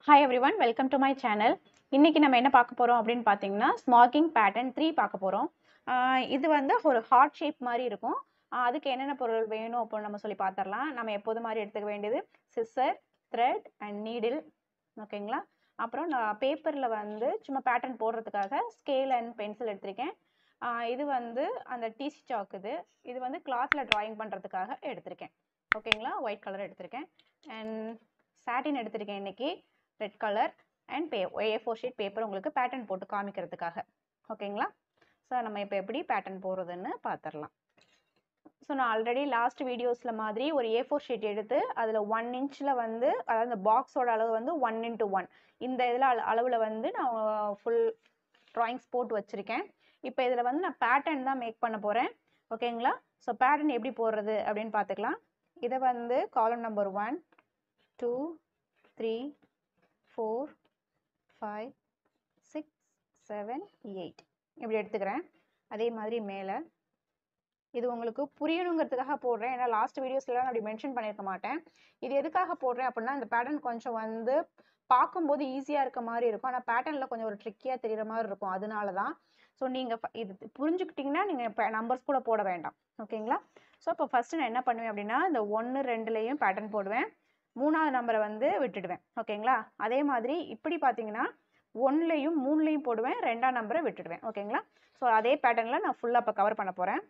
hi everyone welcome to my channel இன்னைக்கு நம்ம என்ன பார்க்க போகிறோம் அப்படின்னு பார்த்தீங்கன்னா ஸ்மார்க்கிங் பேட்டர்ன் த்ரீ பார்க்க போகிறோம் இது வந்து ஒரு ஹார்ட் ஷேப் மாதிரி இருக்கும் ஆஹ் அதுக்கு என்னென்ன பொருள் வேணும் அப்படின்னு நம்ம சொல்லி பார்த்துடலாம் நம்ம எப்போது மாதிரி எடுத்துக்க வேண்டியது சிஸ்ஸர் த்ரெட் அண்ட் நீடில் ஓகேங்களா அப்புறம் நான் பேப்பரில் வந்து சும்மா பேட்டர்ன் போடுறதுக்காக ஸ்கேல் அண்ட் பென்சில் எடுத்திருக்கேன் ஆஹ் இது வந்து அந்த டிசி சாக் இது இது வந்து கிளாத்தில் ட்ராயிங் பண்ணுறதுக்காக எடுத்திருக்கேன் ஓகேங்களா ஒயிட் கலர் எடுத்திருக்கேன் அண்ட் சாட்டின் எடுத்திருக்கேன் இன்னைக்கு ரெட் கலர் அண்ட் பே ஏ ஃபோர் ஷீட் பேப்பர் உங்களுக்கு பேட்டர்ன் போட்டு காமிக்கிறதுக்காக ஓகேங்களா ஸோ நம்ம இப்போ எப்படி பேட்டர்ன் போடுறதுன்னு பார்த்துடலாம் ஸோ நான் ஆல்ரெடி லாஸ்ட் வீடியோஸில் மாதிரி ஒரு ஏ ஃபோர் ஷீட் எடுத்து அதில் ஒன் இன்ச்சில் வந்து அதாவது இந்த பாக்ஸோட அளவு வந்து ஒன் இன்ட்டு ஒன் இந்த இதில் அளவில் வந்து நான் ஃபுல் ட்ராயிங்ஸ் போட்டு வச்சுருக்கேன் இப்போ இதில் வந்து நான் பேட்டர்ன் தான் மேக் பண்ண போகிறேன் ஓகேங்களா ஸோ பேட்டர்ன் எப்படி போடுறது அப்படின்னு பார்த்துக்கலாம் இதை வந்து காலம் number one two three four five six seven eight இப்படி எடுத்துக்கிறேன் அதே மாதிரி மேலே இது உங்களுக்கு புரியணுங்கிறதுக்காக போடுறேன் ஏன்னா லாஸ்ட் வீடியோஸ்லாம் அப்படி மென்ஷன் பண்ணியிருக்க மாட்டேன் இது எதுக்காக போடுறேன் அப்படின்னா இந்த பேட்டர்ன் கொஞ்சம் வந்து பார்க்கும்போது ஈஸியாக இருக்க மாதிரி இருக்கும் ஆனால் பேட்டர்னில் கொஞ்சம் ஒரு ட்ரிக்கியாக தெரிகிற மாதிரி இருக்கும் அதனால தான் ஸோ நீங்கள் இது புரிஞ்சுக்கிட்டிங்கன்னா நீங்கள் இப்போ நம்பர்ஸ் கூட போட வேண்டாம் ஓகேங்களா ஸோ இப்போ ஃபஸ்ட்டு நான் என்ன பண்ணுவேன் அப்படின்னா இந்த ஒன்று ரெண்டுலேயும் பேட்டர்ன் போடுவேன் மூணாவது நம்பரை வந்து விட்டுடுவேன் ஓகேங்களா அதே மாதிரி இப்படி பார்த்தீங்கன்னா ஒன்றுலையும் மூணுலையும் போடுவேன் ரெண்டாம் நம்பரை விட்டுடுவேன் ஓகேங்களா ஸோ அதே பேட்டர்னில் நான் ஃபுல்லாக இப்போ கவர் பண்ண போகிறேன்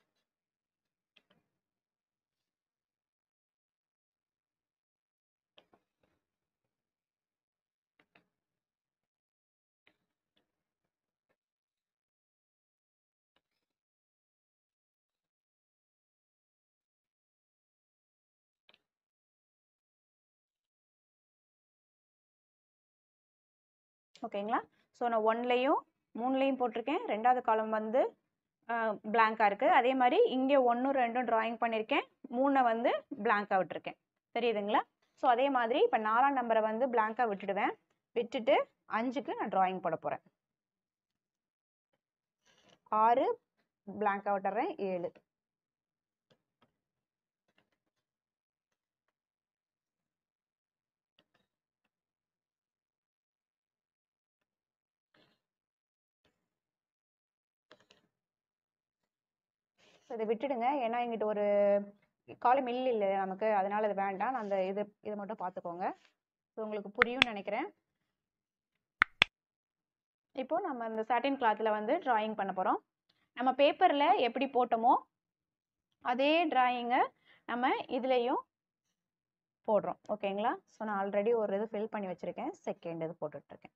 ஓகேங்களா ஸோ நான் ஒன்லேயும் மூணுலேயும் போட்டிருக்கேன் ரெண்டாவது காலம் வந்து பிளாங்காக இருக்குது அதே மாதிரி இங்கே ஒன்றும் ரெண்டும் ட்ராயிங் பண்ணியிருக்கேன் மூணை வந்து பிளாங்காக விட்டுருக்கேன் தெரியுதுங்களா ஸோ அதே மாதிரி இப்போ நாலாம் நம்பரை வந்து பிளாங்காக விட்டுடுவேன் விட்டுட்டு அஞ்சுக்கு நான் ட்ராயிங் போட போகிறேன் ஆறு பிளாங்காக விட்டுறேன் ஏழு ஸோ இதை விட்டுடுங்க ஏன்னா எங்கிட்ட ஒரு காலம் மில் இல்லை நமக்கு அதனால இது வேண்டாம் நான் அந்த இது இதை மட்டும் பார்த்துக்கோங்க ஸோ உங்களுக்கு புரியும்னு நினைக்கிறேன் இப்போ நம்ம இந்த சாட்டின் கிளாத்தில் வந்து ட்ராயிங் பண்ண போகிறோம் நம்ம பேப்பரில் எப்படி போட்டோமோ அதே ட்ராயிங்கை நம்ம இதுலேயும் போடுறோம் ஓகேங்களா ஸோ நான் ஆல்ரெடி ஒரு இது ஃபில் பண்ணி வச்சுருக்கேன் செகண்ட் இது போட்டுட்ருக்கேன்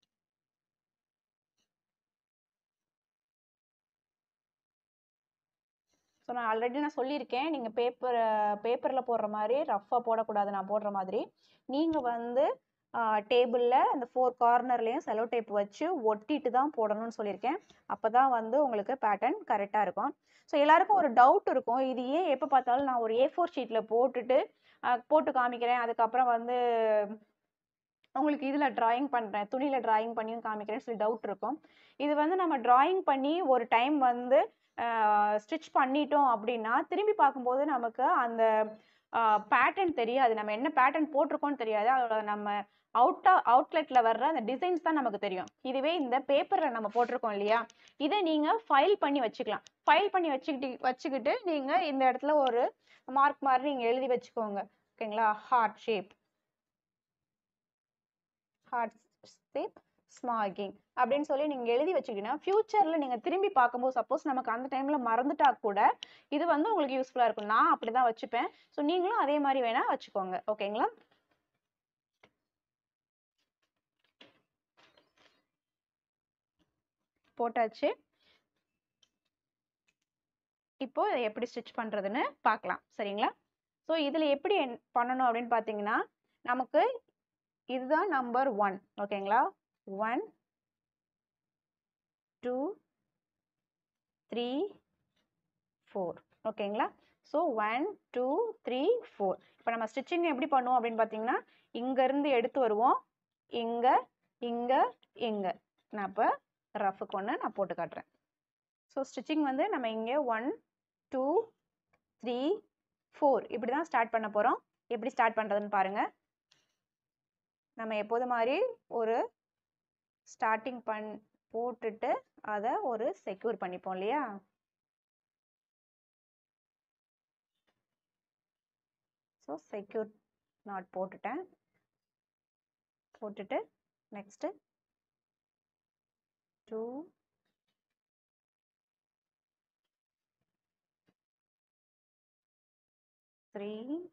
ஸோ நான் ஆல்ரெடி நான் சொல்லியிருக்கேன் நீங்கள் பேப்பர் பேப்பரில் போடுற மாதிரி ரஃப்பாக போடக்கூடாது நான் போடுற மாதிரி நீங்கள் வந்து டேபிளில் அந்த ஃபோர் கார்னர்லேயும் செலோ டேப் வச்சு ஒட்டிட்டு தான் போடணும்னு சொல்லியிருக்கேன் அப்போ தான் வந்து உங்களுக்கு பேட்டர்ன் கரெக்டாக இருக்கும் ஸோ எல்லாருக்கும் ஒரு டவுட் இருக்கும் இது ஏன் எப்போ பார்த்தாலும் நான் ஒரு ஏ ஃபோர் ஷீட்டில் போட்டுட்டு போட்டு காமிக்கிறேன் அதுக்கப்புறம் வந்து உங்களுக்கு இதில் ட்ராயிங் பண்ணுறேன் துணியில் ட்ராயிங் பண்ணியும் காமிக்கிறேன்னு சொல்லி டவுட் இருக்கும் இது வந்து நம்ம ட்ராயிங் பண்ணி ஒரு டைம் வந்து ஸ்டிச் பண்ணிட்டோம் அப்படின்னா திரும்பி பார்க்கும்போது நமக்கு அந்த பேட்டர்ன் தெரியாது நம்ம என்ன பேட்டர்ன் போட்டிருக்கோம்னு தெரியாது அதோட நம்ம அவுட்டா அவுட்லெட்டில் வர்ற அந்த டிசைன்ஸ் தான் நமக்கு தெரியும் இதுவே இந்த பேப்பரில் நம்ம போட்டிருக்கோம் இல்லையா இதை நீங்கள் ஃபைல் பண்ணி வச்சுக்கலாம் ஃபைல் பண்ணி வச்சுக்கிட்டு வச்சுக்கிட்டு நீங்கள் இந்த இடத்துல ஒரு மார்க் மாதிரி நீங்கள் எழுதி வச்சுக்கோங்க ஓகேங்களா ஹார்ட் ஷேப் ஹார்ட் ஷேப் ஸ்மார்க்கிங் அப்படின்னு சொல்லி நீங்கள் எழுதி வச்சுக்கிட்டீங்கன்னா ஃப்யூச்சரில் நீங்கள் திரும்பி பார்க்கும்போது சப்போஸ் நமக்கு அந்த டைமில் மறந்துட்டா கூட இது வந்து உங்களுக்கு யூஸ்ஃபுல்லாக இருக்கும் நான் அப்படி தான் வச்சுப்பேன் ஸோ நீங்களும் அதே மாதிரி வேணால் வச்சுக்கோங்க ஓகேங்களா போட்டாச்சு இப்போ இதை எப்படி ஸ்டிச் பண்ணுறதுன்னு பார்க்கலாம் சரிங்களா ஸோ இதில் எப்படி பண்ணணும் அப்படின்னு பார்த்தீங்கன்னா நமக்கு இதுதான் நம்பர் ஒன் ஓகேங்களா ஒன் டூ த்ரீ ஃபோர் ஓகேங்களா so one two three four இப்போ நம்ம ஸ்டிச்சிங் எப்படி பண்ணுவோம் அப்படின்னு பார்த்தீங்கன்னா இங்கேருந்து எடுத்து வருவோம் இங்கே இங்கே இங்கே நான் இப்போ ரஃபுக்கு ஒன்று நான் போட்டு காட்டுறேன் ஸோ ஸ்டிச்சிங் வந்து நம்ம இங்கே ஒன் டூ த்ரீ ஃபோர் இப்படி தான் ஸ்டார்ட் பண்ண போகிறோம் எப்படி ஸ்டார்ட் பண்ணுறதுன்னு பாருங்கள் நம்ம எப்போது மாதிரி ஒரு ஸ்டார்டிங் பண் போட்டுட்டு அதை ஒரு செக்யூர் பண்ணிப்போம் இல்லையா ஸோ செக்யூர் நாட் போட்டுட்டேன் போட்டுட்டு நெக்ஸ்ட்டு டூ த்ரீ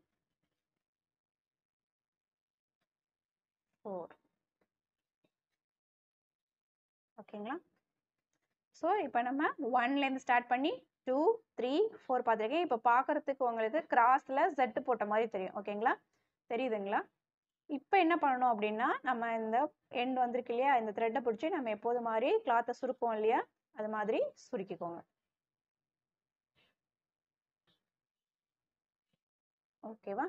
ஃபோர் ஓகேங்களா ஸோ இப்போ நம்ம ஒன்லேருந்து ஸ்டார்ட் பண்ணி டூ த்ரீ ஃபோர் பார்த்துருக்கேன் இப்போ பார்க்குறதுக்கு உங்களுக்கு கிராஸில் ஜெட்டு போட்ட மாதிரி தெரியும் ஓகேங்களா தெரியுதுங்களா இப்போ என்ன பண்ணணும் அப்படின்னா நம்ம இந்த எண்ட் வந்திருக்கு இல்லையா இந்த த்ரெட்டை பிடிச்சி நம்ம எப்போது மாதிரி கிளாத்தை சுருக்குவோம் இல்லையா அது மாதிரி சுருக்கிக்கோங்க ஓகேவா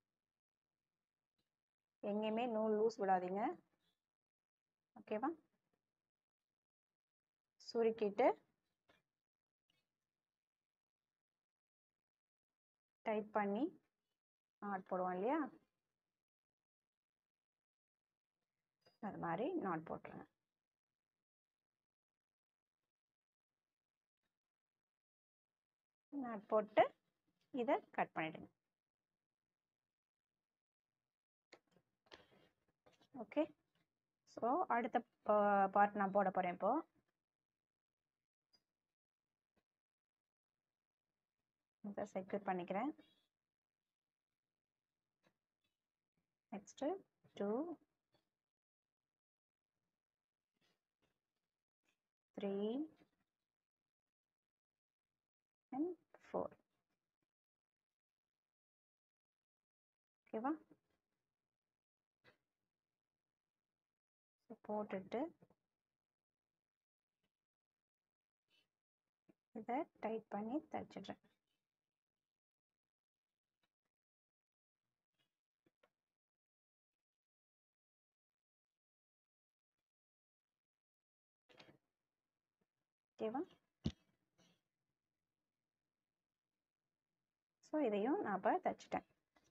எங்கேயுமே நூல் லூஸ் விடாதீங்க ஓகேவா சுருக்கிட்டு டைட் பண்ணி நாட் போடுவோம் இல்லையா அது மாதிரி நாட் போட்டுருங்க நாட் போட்டு இதை கட் பண்ணிடுங்க ஓகே ஸோ அடுத்த பார்ட் நான் போட போகிறேன் இப்போ இதை செக்யூர் பண்ணிக்கிறேன் next two three and four ஓகேவா போட்டுட்டு இதை டைட் பண்ணி தைச்சிடுறேன் ஓகேவா ஸோ இதையும் நான் இப்போ தைச்சிட்டேன்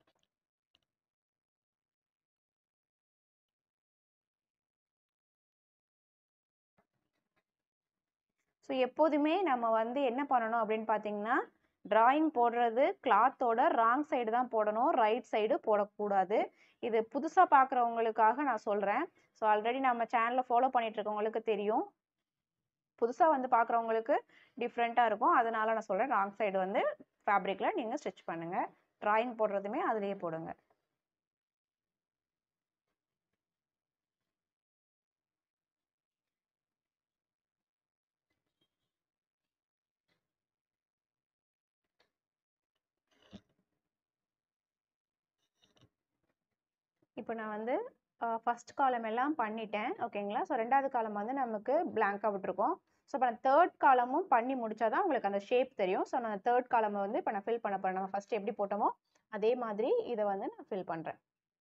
ஸோ எப்போதுமே நம்ம வந்து என்ன பண்ணணும் அப்படின்னு பார்த்தீங்கன்னா டிராயிங் போடுறது கிளாத்தோட ராங் சைடு தான் போடணும் ரைட் சைடு போடக்கூடாது இது புதுசாக பார்க்குறவங்களுக்காக நான் சொல்கிறேன் ஸோ ஆல்ரெடி நம்ம சேனலை ஃபாலோ பண்ணிட்டு இருக்கவங்களுக்கு தெரியும் புதுசாக வந்து பார்க்குறவங்களுக்கு டிஃப்ரெண்ட்டாக இருக்கும் அதனால நான் சொல்கிறேன் ராங் சைடு வந்து ஃபேப்ரிக்கில் நீங்கள் ஸ்டிச் பண்ணுங்கள் ட்ராயிங் போடுறதுமே அதுலேயே போடுங்க இப்போ நான் வந்து ஃபஸ்ட் காலம் எல்லாம் பண்ணிட்டேன் ஓகேங்களா ஸோ ரெண்டாவது காலம் வந்து நமக்கு பிளாங்காக விட்டுருக்கோம் ஸோ இப்போ நான் தேர்ட் காலமும் பண்ணி முடிச்சா தான் உங்களுக்கு அந்த ஷேப் தெரியும் ஸோ நான் தேர்ட் காலம் வந்து இப்போ நான் ஃபில் பண்ண போகிறேன் நம்ம ஃபஸ்ட் எப்படி போட்டோமோ அதே மாதிரி இதை வந்து நான் ஃபில் பண்ணுறேன்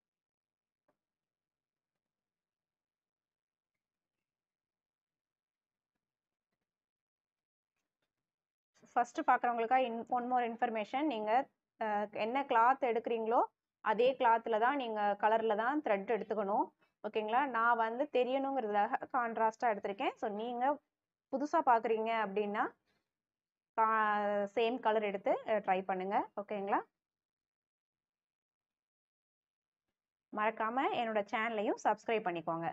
ஃபஸ்ட்டு பார்க்குறவங்களுக்கா இன் ஒன் மோர் இன்ஃபர்மேஷன் நீங்கள் என்ன கிளாத் எடுக்கிறீங்களோ அதே கிளாத்தில் தான் நீங்கள் கலரில் தான் த்ரெட் எடுத்துக்கணும் ஓகேங்களா நான் வந்து தெரியணுங்கிறதுக்காக கான்ட்ராஸ்ட்டாக எடுத்திருக்கேன் ஸோ நீங்கள் புதுசாக பார்க்குறீங்க அப்படின்னா சேம் கலர் எடுத்து ட்ரை பண்ணுங்கள் ஓகேங்களா மறக்காமல் என்னோட சேனலையும் சப்ஸ்கிரைப் பண்ணிக்கோங்க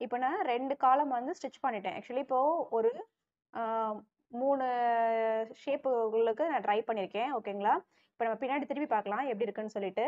இப்போ நான் ரெண்டு காலம் வந்து ஸ்டிச் பண்ணிட்டேன் ஆக்சுவலி இப்போ ஒரு ஆஹ், மூணு ஷேப்புகளுக்கு நான் ட்ரை பண்ணியிருக்கேன் ஓகேங்களா இப்போ நம்ம பின்னாடி திருப்பி பார்க்கலாம் எப்படி இருக்குன்னு சொல்லிட்டு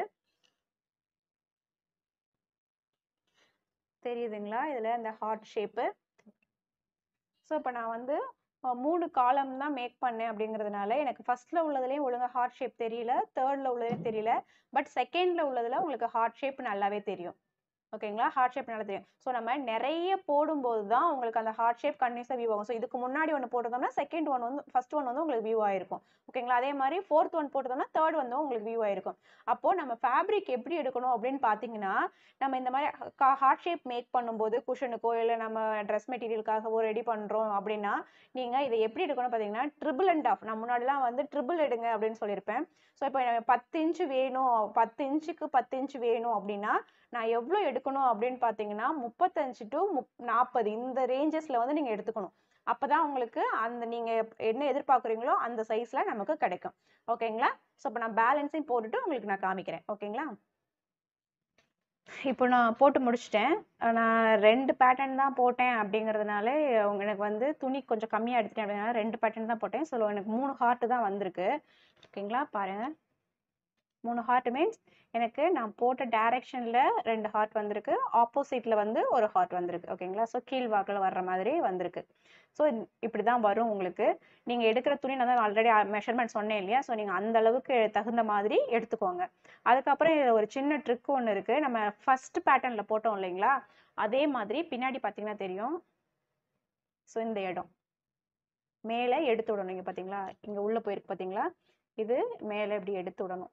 தெரியுதுங்களா இதில் இந்த ஹார்ட் ஷேப்பு ஸோ இப்போ நான் வந்து அஹ், மூணு காலம் தான் மேக் பண்ணேன் அப்படிங்கிறதுனால எனக்கு ஃபர்ஸ்ட்ல உள்ளதுலேயும் ஒழுங்கா ஹார்ட் ஷேப் தெரியல தேர்ட்ல உள்ளதுலேயும் தெரியல பட் செகண்ட்ல உள்ளதுல உங்களுக்கு ஹார்ட் ஷேப் நல்லாவே தெரியும் ஓகேங்களா ஹார்ட் ஷேப் நல்லா தெரியும் ஸோ நம்ம நிறைய போடும்போது தான் உங்களுக்கு அந்த ஹார்ட் ஷேப் கண்டினியூஸாக வியூ ஆகும் ஸோ இதுக்கு முன்னாடி ஒன்று போட்டிருந்தோம்னா செகண்ட் ஒன் வந்து ஃபர்ஸ்ட் ஒன் வந்து உங்களுக்கு வியூ ஆயிருக்கும் ஓகேங்களா அதே மாதிரி ஃபோர்த் ஒன் போட்டிருந்தோம்னா தேர்ட் வந்து உங்களுக்கு வியூ ஆயிருக்கும் அப்போ நம்ம ஃபேப்ரிக் எப்படி எடுக்கணும் அப்படின்னு பார்த்தீங்கன்னா நம்ம இந்த மாதிரி ஹார்ட் ஷேப் மேக் பண்ணும்போது குஷனுக்கோ இல்லை நம்ம ட்ரெஸ் மெட்டீரியலுக்காகவோ ரெடி பண்ணுறோம் அப்படின்னா நீங்கள் இதை எப்படி எடுக்கணும் பார்த்தீங்கன்னா ட்ரிபிள் அண்ட் ஆஃப் நான் முன்னாடிலாம் வந்து ட்ரிபிள் எடுங்க அப்படின்னு சொல்லியிருப்பேன் ஸோ இப்போ எனக்கு பத்து இன்ச்சு வேணும் பத்து இன்ச்சுக்கு பத்து இன்ச்சு வேணும் அப்படின்னா நான் எவ்வளோ எடுக்கணும் அப்படின்னு பார்த்தீங்கன்னா முப்பத்தஞ்சு டு முப் நாற்பது இந்த ரேஞ்சஸில் வந்து நீங்கள் எடுத்துக்கணும் அப்போ தான் உங்களுக்கு அந்த நீங்கள் என்ன எதிர்பார்க்குறீங்களோ அந்த சைஸில் நமக்கு கிடைக்கும் ஓகேங்களா ஸோ இப்போ நான் பேலன்ஸையும் போட்டுட்டு உங்களுக்கு நான் காமிக்கிறேன் ஓகேங்களா இப்போ நான் போட்டு முடிச்சிட்டேன் அஹ் நான் ரெண்டு பேட்டர்ன் தான் போட்டேன் அப்படிங்கிறதுனால அவங்க எனக்கு வந்து துணி கொஞ்சம் கம்மியாக எடுத்துட்டேன் அப்படினால ரெண்டு பேட்டர்ன் தான் போட்டேன் ஸோ எனக்கு மூணு ஹார்ட் தான் வந்திருக்கு ஓகேங்களா பாருங்க மூணு ஹார்ட் மீன்ஸ் எனக்கு நான் போட்ட டைரக்ஷனில் ரெண்டு ஹார்ட் வந்திருக்கு ஆப்போசிட்டில் வந்து ஒரு ஹார்ட் வந்திருக்கு ஓகேங்களா ஸோ கீழ் வாக்கில் வர்ற மாதிரி வந்திருக்கு ஸோ இப்படி தான் வரும் உங்களுக்கு நீங்கள் எடுக்கிற துணி நான் தான் ஆல்ரெடி மெஷர்மெண்ட் சொன்னேன் இல்லையா ஸோ நீங்கள் அந்த அளவுக்கு தகுந்த மாதிரி எடுத்துக்கோங்க அதுக்கப்புறம் இதுல ஒரு சின்ன ட்ரிக் ஒன்று இருக்குது நம்ம ஃபர்ஸ்ட் பேட்டர்னில் போட்டோம் இல்லைங்களா அதே மாதிரி பின்னாடி பார்த்தீங்கன்னா தெரியும் ஸோ இந்த இடம் மேலே எடுத்து விடணும் இங்கே பார்த்தீங்களா இங்கே உள்ளே போயிருக்கு பார்த்தீங்களா இது மேலே இப்படி எடுத்து விடணும்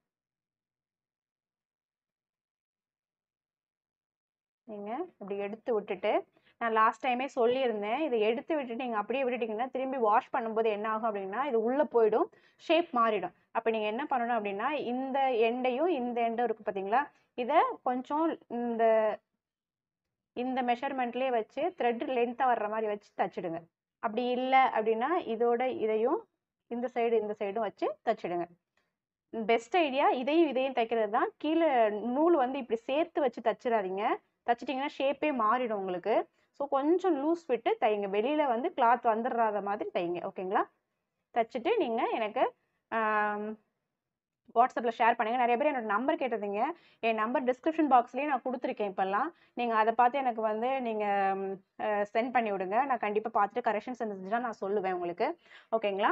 நீங்கள் இப்படி எடுத்து விட்டுட்டு நான் லாஸ்ட் டைமே சொல்லியிருந்தேன் இதை எடுத்து விட்டுட்டு நீங்கள் அப்படியே விட்டுட்டீங்கன்னா திரும்பி வாஷ் பண்ணும்போது என்ன ஆகும் அப்படின்னா இது உள்ளே போயிடும் ஷேப் மாறிடும் அப்போ நீங்கள் என்ன பண்ணணும் அப்படின்னா இந்த எண்டையும் இந்த எண்டும் இருக்குது பார்த்தீங்களா இதை கொஞ்சம் இந்த இந்த மெஷர்மெண்ட்லேயே வச்சு த்ரெட் லென்த்தாக வர்ற மாதிரி வச்சு தச்சிடுங்க அப்படி இல்லை அப்படின்னா இதோட இதையும் இந்த சைடு இந்த சைடும் வச்சு தச்சிடுங்க பெஸ்ட் ஐடியா இதையும் இதையும் தைக்கிறது தான் கீழே நூல் வந்து இப்படி சேர்த்து வச்சு தச்சிடாதீங்க தச்சிட்டிங்கன்னா ஷேப்பே மாறிடும் உங்களுக்கு ஸோ கொஞ்சம் லூஸ் விட்டு தைங்க வெளியில் வந்து கிளாத் வந்துடுறாத மாதிரி தைங்க ஓகேங்களா தச்சுட்டு நீங்கள் எனக்கு வாட்ஸ்அப்பில் ஷேர் பண்ணுங்கள் நிறைய பேர் என்னோட நம்பர் கேட்டிருந்தீங்க என் நம்பர் டிஸ்கிரிப்ஷன் பாக்ஸ்லேயே நான் கொடுத்துருக்கேன் இப்போல்லாம் நீங்கள் அதை பார்த்து எனக்கு வந்து நீங்கள் சென்ட் பண்ணி விடுங்க நான் கண்டிப்பாக பார்த்துட்டு கரெக்ஷன்ஸ் இருந்துச்சுன்னா நான் சொல்லுவேன் உங்களுக்கு ஓகேங்களா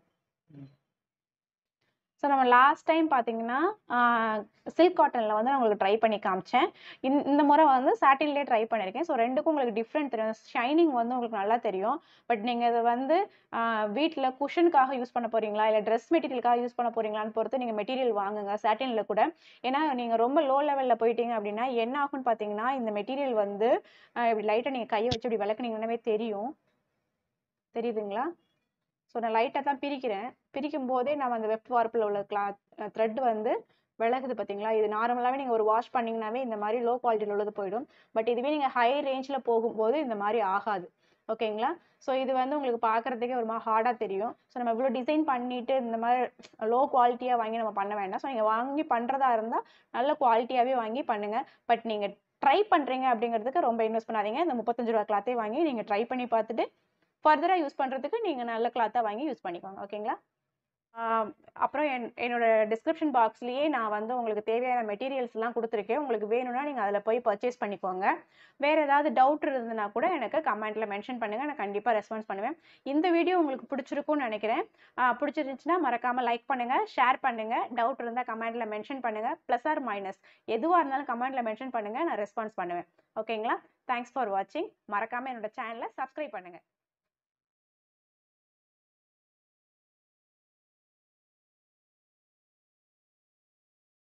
ஸோ நம்ம லாஸ்ட் டைம் பார்த்தீங்கன்னா சில்க் காட்டனில் வந்து நான் உங்களுக்கு ட்ரை பண்ணி காமிச்சேன் இந்த இந்த முறை வந்து சாட்டின்லேயே ட்ரை பண்ணியிருக்கேன் ஸோ ரெண்டுக்கும் உங்களுக்கு டிஃப்ரெண்ட் தெரியும் ஷைனிங் வந்து உங்களுக்கு நல்லா தெரியும் பட் நீங்கள் இதை வந்து வீட்டில் குஷனுக்காக யூஸ் பண்ண போகிறீங்களா இல்லை ட்ரெஸ் மெட்டீரியலுக்காக யூஸ் பண்ண போகிறீங்களான்னு பொறுத்து நீங்கள் மெட்டீரியல் வாங்குங்க சாட்டினில் கூட ஏன்னா நீங்கள் ரொம்ப லோ லெவலில் போயிட்டீங்க அப்படின்னா என்ன ஆகும்னு பார்த்தீங்கன்னா இந்த மெட்டீரியல் வந்து ஆஹ் இப்படி லைட்டாக நீங்கள் கையை வச்சு இப்படி விளக்குனீங்கன்னாவே தெரியும் தெரியுதுங்களா ஸோ நான் லைட்டாக தான் பிரிக்கிறேன் பிரிக்கும் போதே நம்ம அந்த வெப் வார்ப்பில் உள்ள கிளாத் த்ரெட் வந்து விலகுது பார்த்தீங்களா இது நார்மலாகவே நீங்கள் ஒரு வாஷ் பண்ணிங்கனாவே இந்த மாதிரி லோ குவாலிட்டியில் உள்ளது போயிடும் பட் இதுவே நீங்கள் ஹை ரேஞ்சில் போகும்போது இந்த மாதிரி ஆகாது ஓகேங்களா ஸோ இது வந்து உங்களுக்கு பார்க்குறதுக்கே ஒரு மாதிரி ஹார்டாக தெரியும் ஸோ நம்ம இவ்வளோ டிசைன் பண்ணிட்டு இந்த மாதிரி லோ குவாலிட்டியாக வாங்கி நம்ம பண்ண வேண்டாம் ஸோ நீங்கள் வாங்கி பண்ணுறதா இருந்தால் நல்ல குவாலிட்டியாகவே வாங்கி பண்ணுங்கள் பட் நீங்கள் ட்ரை பண்ணுறீங்க அப்படிங்கிறதுக்கு ரொம்ப இன்வெஸ்ட் பண்ணாதீங்க இந்த முப்பத்தஞ்சு ரூபா கிளாத்தே வாங்கி நீங்கள் ட்ரை பண்ணி பார்த்துட்டு ஃபர்தராக யூஸ் பண்ணுறதுக்கு நீங்கள் நல்ல கிளாத்தாக வாங்கி யூஸ் பண்ணிக்கோங்க ஓகேங்களா ஆம், அப்புறம் என் என்னோட டிஸ்கிரிப்ஷன் பாக்ஸ்லேயே நான் வந்து உங்களுக்கு தேவையான மெட்டீரியல்ஸ்லாம் கொடுத்துருக்கேன் உங்களுக்கு வேணும்னா நீங்கள் அதில் போய் பர்ச்சேஸ் பண்ணிக்கோங்க வேறு ஏதாவது டவுட் இருந்ததுன்னா கூட எனக்கு கமெண்ட்டில் மென்ஷன் பண்ணுங்கள் நான் கண்டிப்பாக ரெஸ்பான்ஸ் பண்ணுவேன் இந்த வீடியோ உங்களுக்கு பிடிச்சிருக்கும்னு நினைக்கிறேன் ஆ, பிடிச்சிருந்துச்சுன்னா மறக்காமல் லைக் பண்ணுங்கள் ஷேர் பண்ணுங்கள் டவுட் இருந்தால் கமெண்ட்டில் மென்ஷன் பண்ணுங்கள் ப்ளஸ் ஆர் மைனஸ் எதுவாக இருந்தாலும் கமெண்ட்டில் மென்ஷன் பண்ணுங்கள் நான் ரெஸ்பான்ஸ் பண்ணுவேன் ஓகேங்களா தேங்க்ஸ் ஃபார் வாட்சிங் மறக்காமல் என்னோட சேனலை சப்ஸ்கிரைப் பண்ணுங்கள்